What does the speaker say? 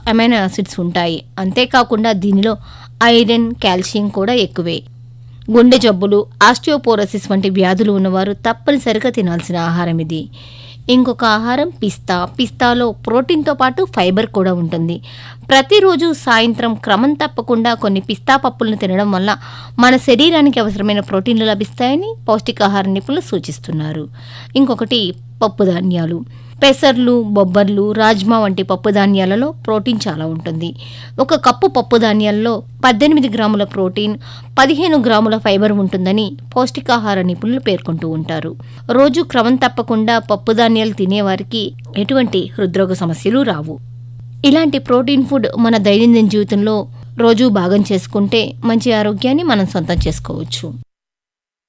amino acids ఉంటాయి అంతేకాకుండా దీనిలో ఐరన్ కాల్షియం కూడా ఎక్కువే గుండె జబ్బులు ఆస్టియోపోరోసిస్ వంటి వ్యాధులు ఉన్నవారు తప్పనిసరిగా తినాల్సిన ఆహారం ఇది ఇంకొక ఆహారం పిస్తా పిస్తాలో ప్రోటీన్తో పాటు ఫైబర్ కూడా ఉంటుంది ప్రతిరోజు సాయంత్రం క్రమం తప్పకుండా కొన్ని పిస్తా పప్పులను తినడం వల్ల మన శరీరానికి అవసరమైన ప్రోటీన్లు లభిస్తాయని పౌష్టికాహార నిపుణులు సూచిస్తున్నారు ఇంకొకటి పప్పు ధాన్యాలు పెసర్లు బొబ్బర్లు రాజ్మా వంటి పప్పు ధాన్యాలలో ప్రోటీన్ చాలా ఉంటుంది ఒక కప్పు పప్పు ధాన్యాల్లో పద్దెనిమిది గ్రాముల ప్రోటీన్ పదిహేను గ్రాముల ఫైబర్ ఉంటుందని పౌష్టికాహార నిపుణులు పేర్కొంటూ ఉంటారు రోజు క్రమం తప్పకుండా పప్పు ధాన్యాలు తినేవారికి ఎటువంటి హృద్రోగ సమస్యలు రావు ఇలాంటి ప్రోటీన్ ఫుడ్ మన దైనందిన జీవితంలో రోజు భాగం చేసుకుంటే మంచి ఆరోగ్యాన్ని మనం సొంతం చేసుకోవచ్చు